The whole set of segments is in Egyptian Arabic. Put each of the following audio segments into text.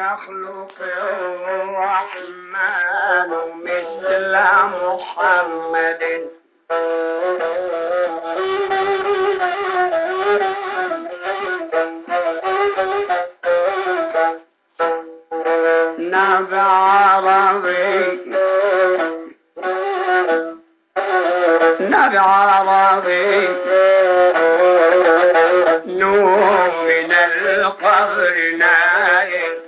يخلق الرحمن مثل محمد نبع عربي نبع عربي نور من القبر نايم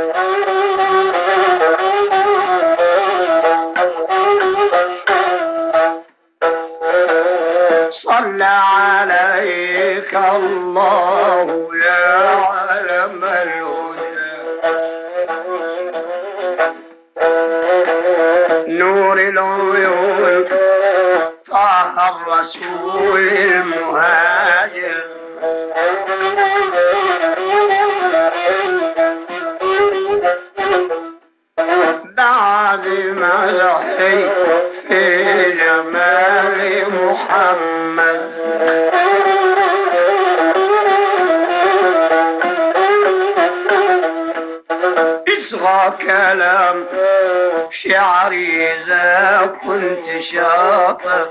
صلى عليك الله يا علم الهدى نور العيون طه الرسول المهاجر بعد مدحي في جمال محمد اصغى كلام شعري إذا كنت شاطر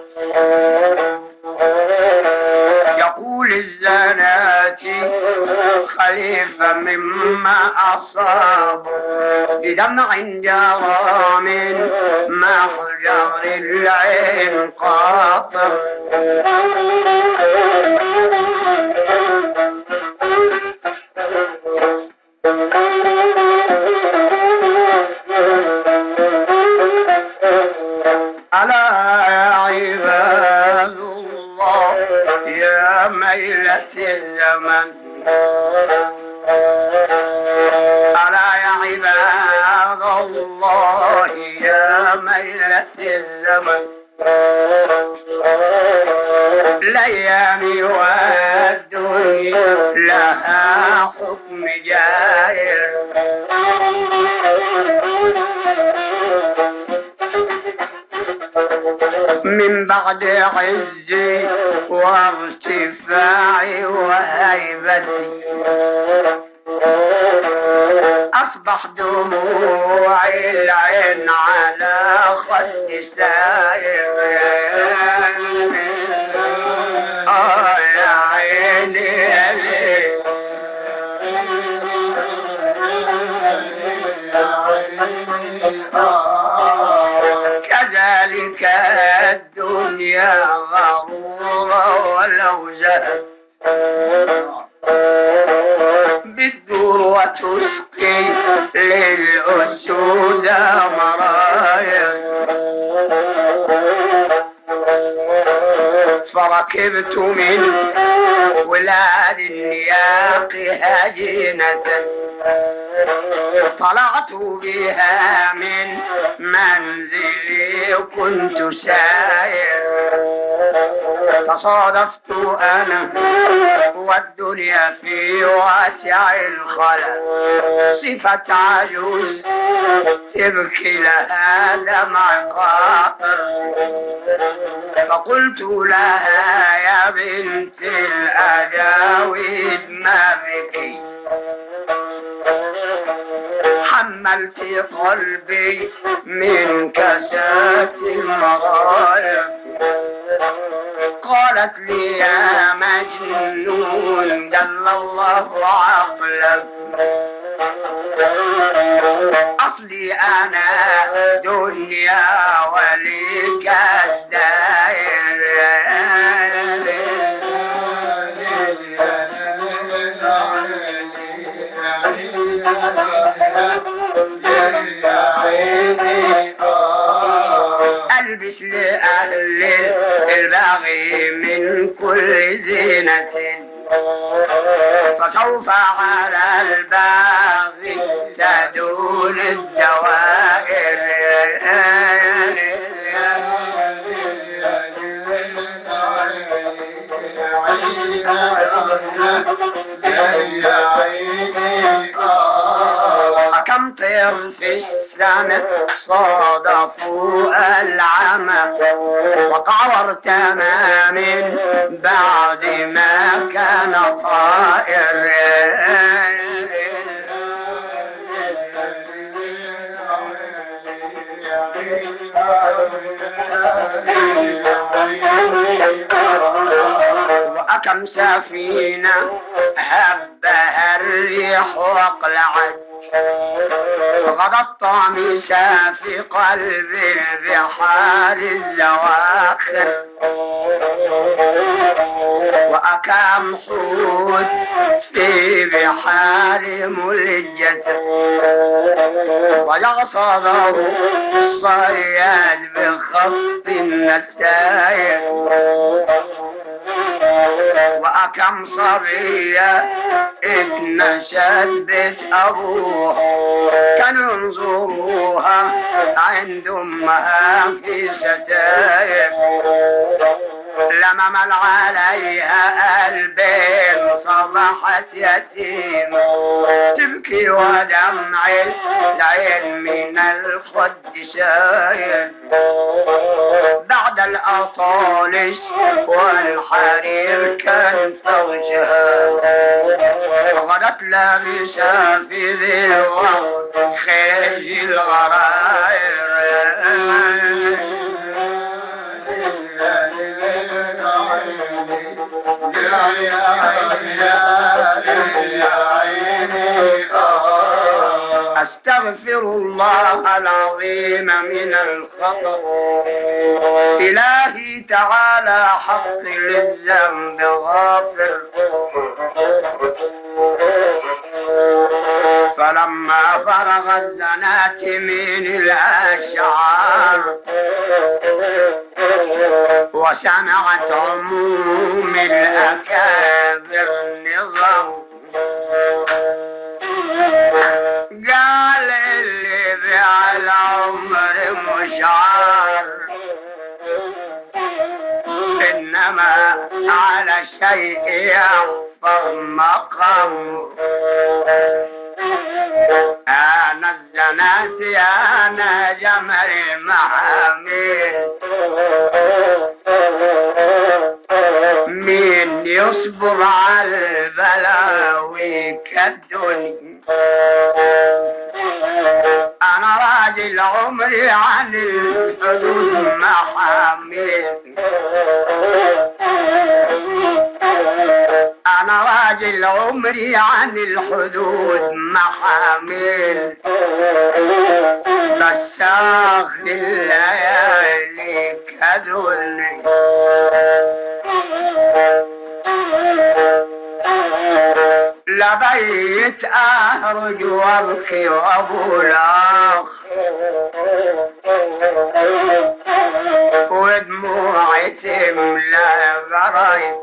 يقول الزناتي خليفة مما أصاب بدمع جرى من محجر العين قاطر ألا يا عباد الله يا ميلة الزمن ألا يا عباد الله يا ميلة الزمن الأيام والدنيا لها حكم جائر من بعد عزي وارتفاعي وهيبتي أصبح دموعي العين على خد ساير آه يا عيني يا ليل. كذلك الدنيا غرورة ولو زهد بالدور وتسقي للأسود مرايا فركبت من ولاد النياق هجينة طلعت بها من منزلي كنت ساير فصادفت أنا والدنيا في واسع الخلا صفة عجوز تبكي لها دمع قاطر فقلت لها يا بنت الأجاويد ما بكي حملت قلبي من كسات المغارب قالت لي يا مجنون دل الله عقلك أصلي أنا دنيا وليك ألبس لأهل البغي من كل زينة فسوف على الباغي تدون الدوائر كم طير في السماء صادفوا العمى وقعر تمام بعد ما كان طائر وأكم سفينة هبها الريح واقلعت غضبت طامسا في قلب البحار الزواخر وأكم حوت في بحار ملجة ويغصبه الصياد بخط النتاير وأكم صبية اتنشت بيت أبوها كانوا ينظروها عند أمها في ستاير لما مل عليها قلبين صبحت يتيمة تبكي ودمع العين من الخد شايل بعد الأطالش والحرير كان فوجها غدت لابسة في ذي الوقت خيج أستغفر الله العظيم من الخطأ إلهي تعالى حق للذنب غافر فلما فرغ الزنات من الأشعار وسمعت عموم الأكابر نظام قال اللي بيع العمر مشعار إنما على شيء يحفظ مقام أنا الزنات أنا جمل المحامل مين يصبر على البلاوي كالدنيا أنا راجل عمري عن الحدود محامل أنا راجل عمري عن الحدود محامل بساخ الليالي كذل لبيت أهرج وابكي وأقول آخ ودموعي تملى غرايب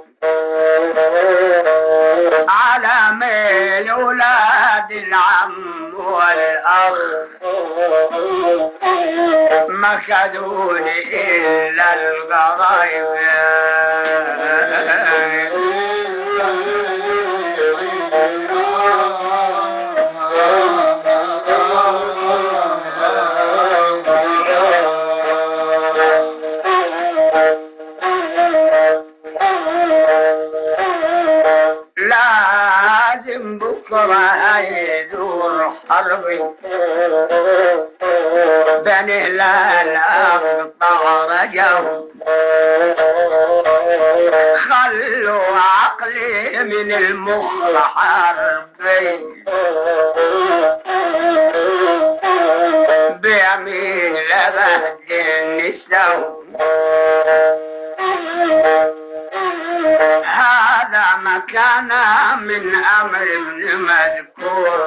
على ميل ولاد العم والأخ ما خدوني إلا الغرايب لازم بكرة يدور حربي بين هلال أقطع رجو خلوا عقلي من المخ حربي بيمين لبهد النساء هذا مكان من أمر ابن مذكور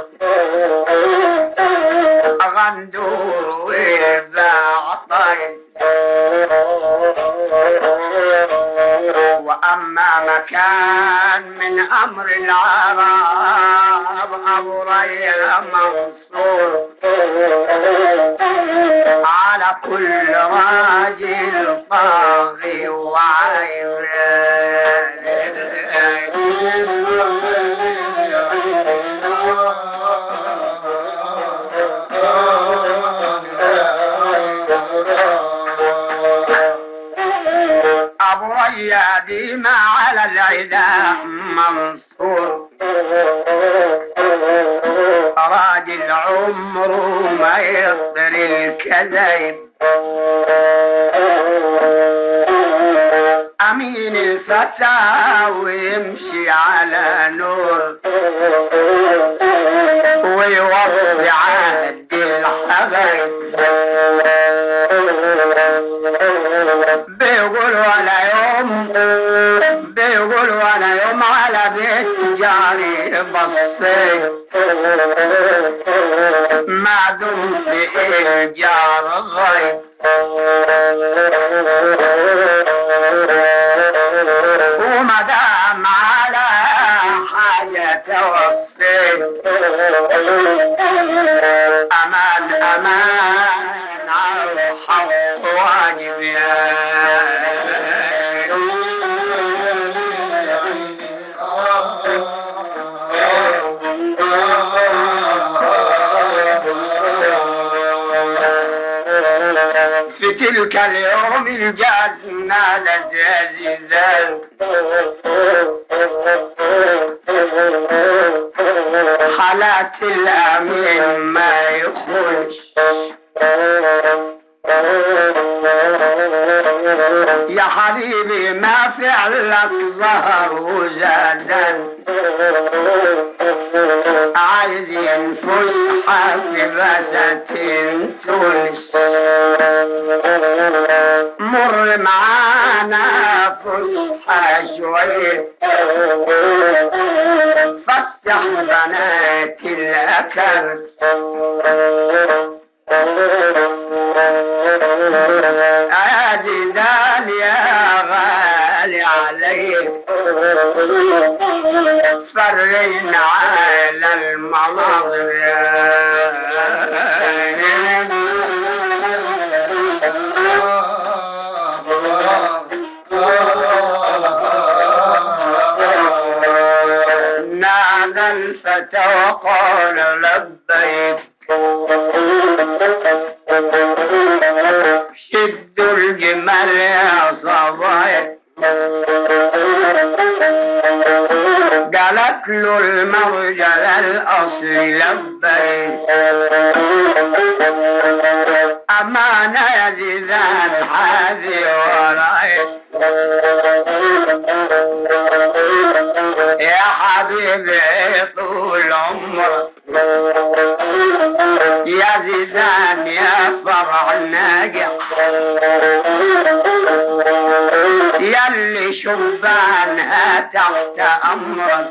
غندور ويباع طيب وأما مكان من أمر العرب أبو ريا منصور على كل راجل طاغي أبو ريادي ما على العدا منصور راجل عمره ما يقدر الكذب أمين الفتى ويمشي على نور ويوفي عهد الحبايب بيقول ولا يوم بيقول ولا يوم على بيت جاري بصيت ما دمت الجار غيب وما دام على حاجة توفيت أمان أمان على الحق واجب في تلك اليوم الجازنا لزاززان حالات الأمين ما يخش يا حبيبي ما فعلك ظهر وزادن عايزين فسحة في بلدة تونس مر معانا فسحة شوية فتح بنات الأكل ادي دال يا غالي علي فرين على المناظر نادى الفتى وقال لبيك شدوا الجمال يا صبايا قالت له المرجل الأصل لبيك أمانة يا زيدان حاذي ورايك يا حبيبي طول عمرك يا زيدان يا فرع ناجح يا اللي شبانها تحت امرك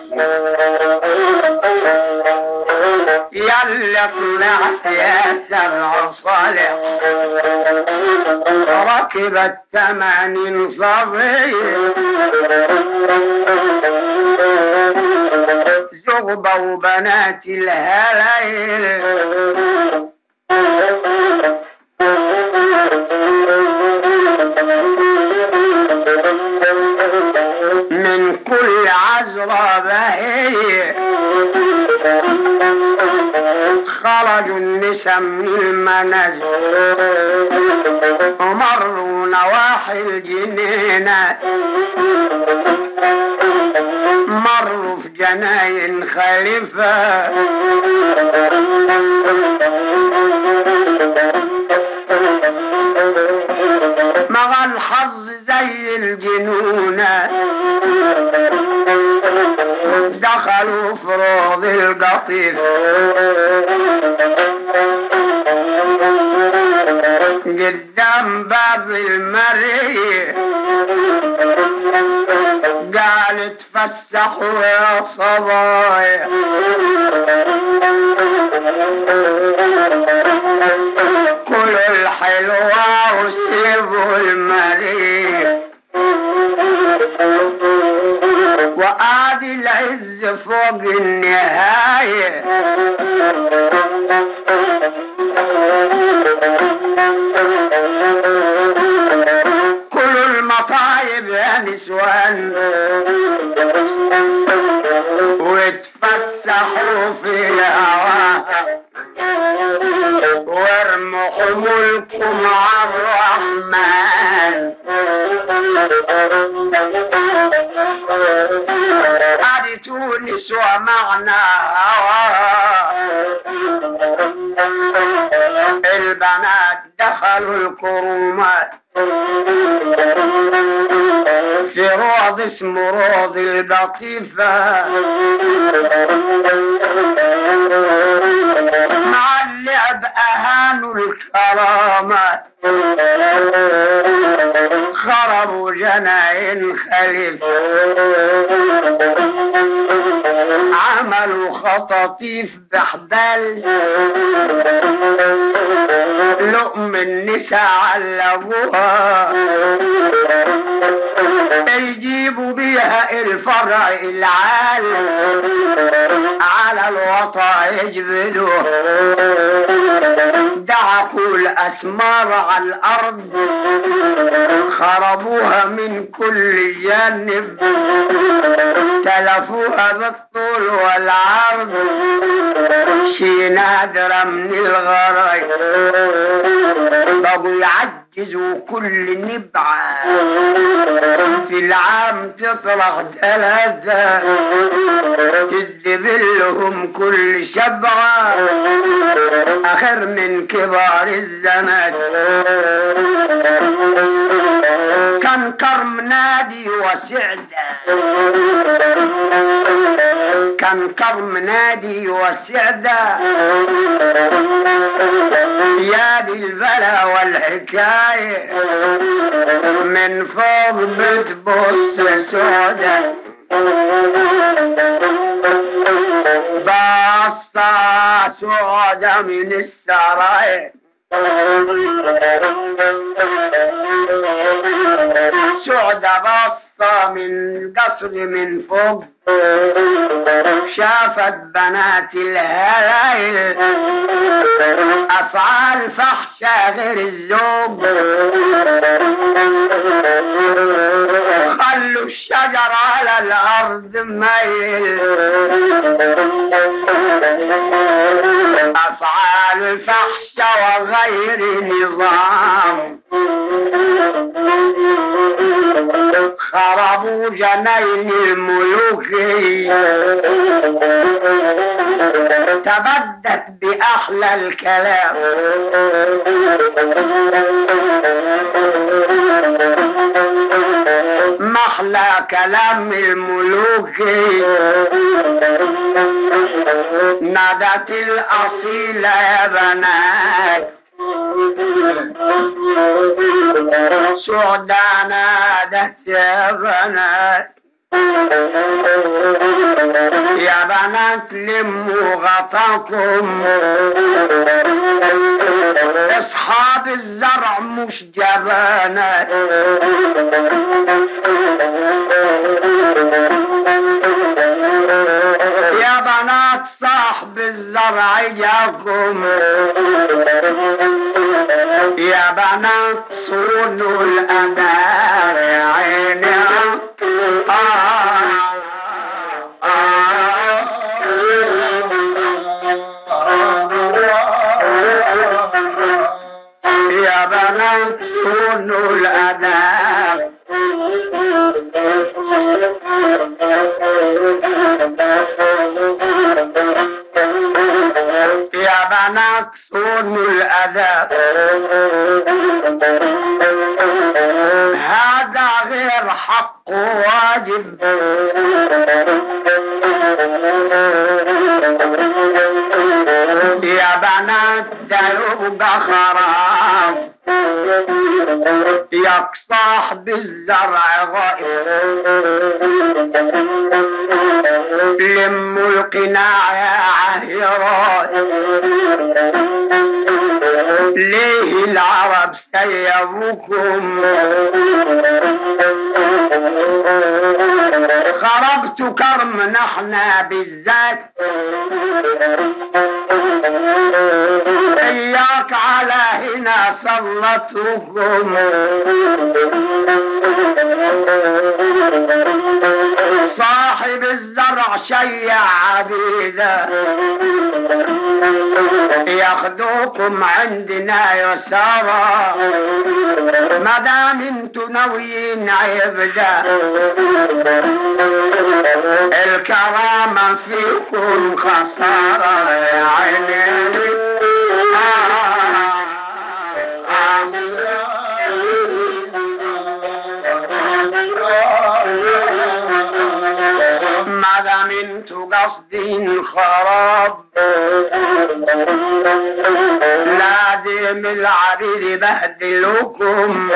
يا اللي طلعت يا سبع صالح ركبت ثمانين صبي زغبة وبنات الهلايل من كل عذرة بهي خرجوا النساء من المنازل ومروا نواحي الجنينة مروا في جناين خليفة مع الحظ زي الجنونة دخلوا في روض القطيف قدام باب المريء قال تفسحوا يا صبايا كلوا الحلوة وسيبوا المريء وقعد العز فوق النهاية كلوا المطايب يا نسوان وتفسحوا في الهواء وارموا حمولكم على الرحمن هذه تونس ومعناها البنات دخلوا الكرومات في روض اسمه روض البطيفة مع اللعب أهانوا الكرامات خربوا جناين خليل عملوا خطاطيف بحبال لقم النساء علقوها يجيبوا بيها الفرع العالي على الوطا يجبلوه دعقوا الأسمار على الأرض خربوها من كل جانب تلفوها بالطول والعرض شي نادرة من الغرايب بقوا يعجزوا كل نبعة في العام تطرح ثلاثة تذبلهم كل شبعة آخر من كبار الزمن كان كرم نادي وسعدة كان كرم نادي وسعدة يا دي البلا والحكاية من فوق بتبص سودة بصة سودة من السراير سعدة بصة من قصر من فوق شافت بنات الهلايل أفعال فحشة غير الزوج خلوا الشجر على الأرض ميل أفعال فحشة وغير نظام خربوا جنين الملوك تبدت بأحلى الكلام محلى كلام الملوك نادت الأصيلة يا بنات سعدى نادت يا بنات يا بنات لموا غطاكم اصحاب الزرع مش جبانات يا بنات صاحب الزرع جاكم يا بنات صونوا الأمان يا عيني آه يا بنات صونوا الأداب يا بنات صونوا الأداب هذا غير حق واجب يا بنات ده يبقى خراب يا صاحب الزرع غائب لموا القناع يا عهيرات ليه العرب سيبوكم خربت كرم نحنا بالذات إياك على هنا سلطتكم صاحب صاحب الزرع شيع عبيده ياخدوكم عندنا يسارا ما دام انتوا ناويين عبده الكرامة فيكم خسارة يا عيني ما دام انتوا قاصدين خراب لازم العبيد يبهدلوكم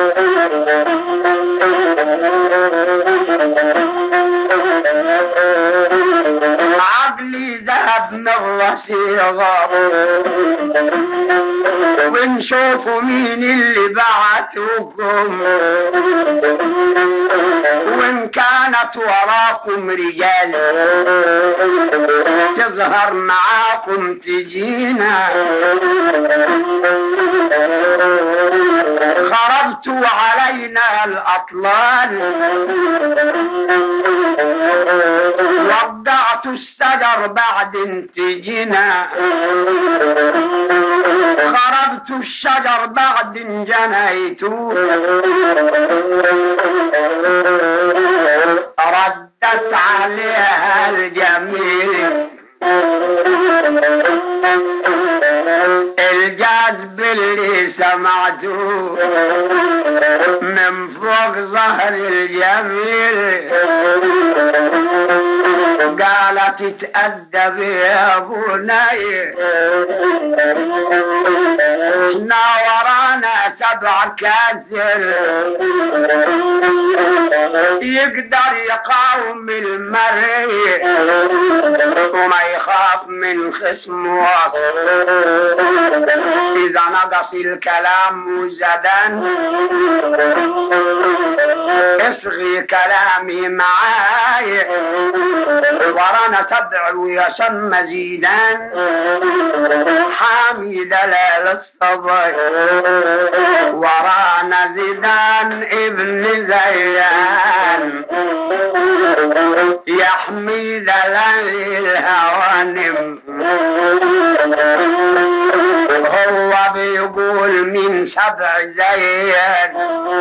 عقلي ذهب مرة صغار ونشوفوا مين اللي بعتوكم وان كانت وراكم رجال تظهر معاكم تجينا خربتوا علينا الأطلال وضعتوا الشجر بعد انتجنا خربتوا الشجر بعد انجنيتوا ردت عليها الجميل الجذب اللي سمعته من فوق ظهر الجميل قالت تتأدب يا بني ورانا سبع كاسر يقدر يقاوم المرء وما يخاف من خصمه إذا نقص الكلام وزدان اصغي كلامي معاي ورانا سبع ويسم مزيدان حامي دلال الصبر ورانا زيدان ابن زيان يحمي دلال الهوانم هو بيقول من سبع زيان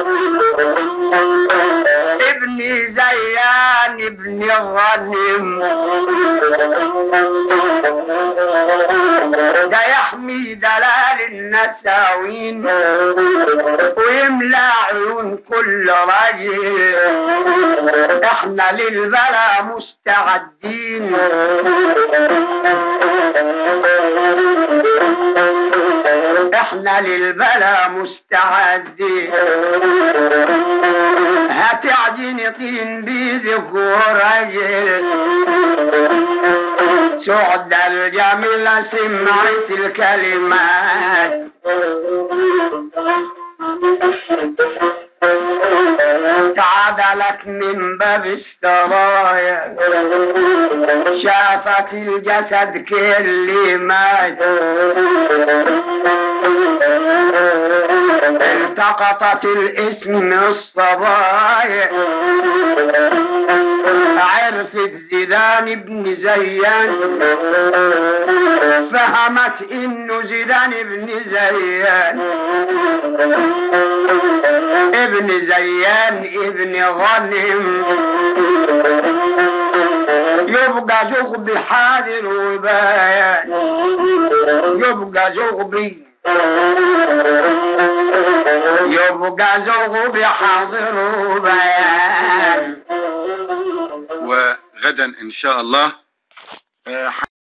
ابني زيان ابن الغنم ده يحمي دلال النساوين ويملى عيون كل راجل احنا للبلا مستعدين احنا للبلا مستعدين هتعجن طين بيدك ورجل سعد الجميلة سمعت الكلمات تعدلت من باب السرايا شافت الجسد كل مات التقطت الاسم الصبايا عرفت زيدان بن زيان فهمت انه زيدان بن زيان ابن زيان ابن غنم يبقى زغبي حاضر وبيان يبقى زغبي يبقى زغبي حاضر وبيان وغدا ان شاء الله آه،